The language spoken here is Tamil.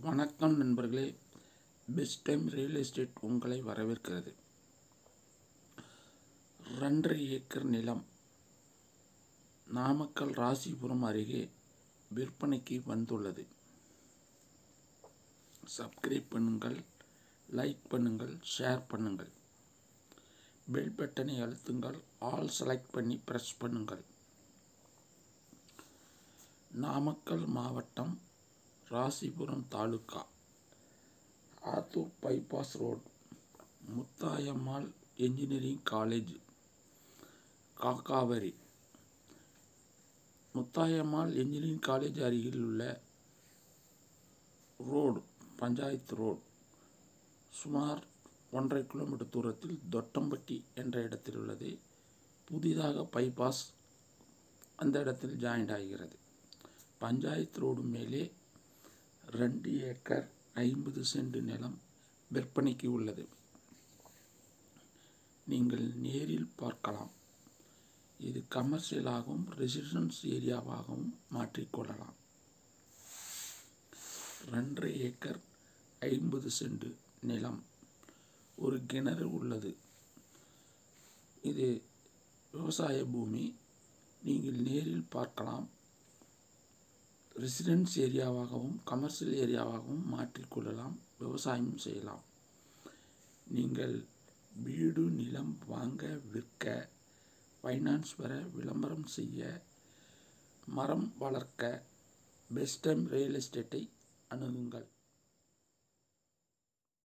வணக்கம் நண்பர்களே பெஸ்ட் டைம் ரியல் எஸ்டேட் உங்களை வரவேற்கிறது ரெண்டரை ஏக்கர் நிலம் நாமக்கல் ராசிபுரம் அருகே விற்பனைக்கு வந்துள்ளது சப்ஸ்கிரைப் பண்ணுங்கள் லைக் பண்ணுங்கள் ஷேர் பண்ணுங்கள் பெல் பட்டனை அழுத்துங்கள் ஆல் செலக்ட் பண்ணி ப்ரெஸ் பண்ணுங்கள் நாமக்கல் மாவட்டம் Rasipuram taluka Attur bypass road Muthayammal engineering college Kakkavari Muthayammal engineering college அருகில் உள்ள ரோடு பஞ்சாயத்து ரோடு சுமார் ஒன்றரை கிலோமீட்டர் தூரத்தில் தொட்டம்பட்டி என்ற இடத்தில் உள்ளது புதிதாக பைபாஸ் அந்த இடத்தில் ஜாயிண்ட் ஆகிறது பஞ்சாயத்து ரோடு மேலே ரெண்டு ஏக்கர் ஐம்பது சென்ட் நிலம் விற்பனைக்கு உள்ளது நீங்கள் நேரில் பார்க்கலாம் இது கமர்ஷியலாகவும் ரெசிடென்ஸ் ஏரியாவாகவும் மாற்றிக்கொள்ளலாம் ரெண்டரை ஏக்கர் ஐம்பது சென்ட் நிலம் ஒரு கிணறு உள்ளது இது விவசாய பூமி நீங்கள் நேரில் பார்க்கலாம் ரெசிடென்ஸ் ஏரியாவாகவும் கமர்ஷியல் ஏரியாவாகவும் மாற்றிக்கொள்ளலாம் விவசாயம் செய்யலாம் நீங்கள் வீடு நிலம் வாங்க விற்க ஃபைனான்ஸ் பெற விளம்பரம் செய்ய மரம் வளர்க்க பெஸ்ட் டைம் ரியல் எஸ்டேட்டை அணுகுங்கள்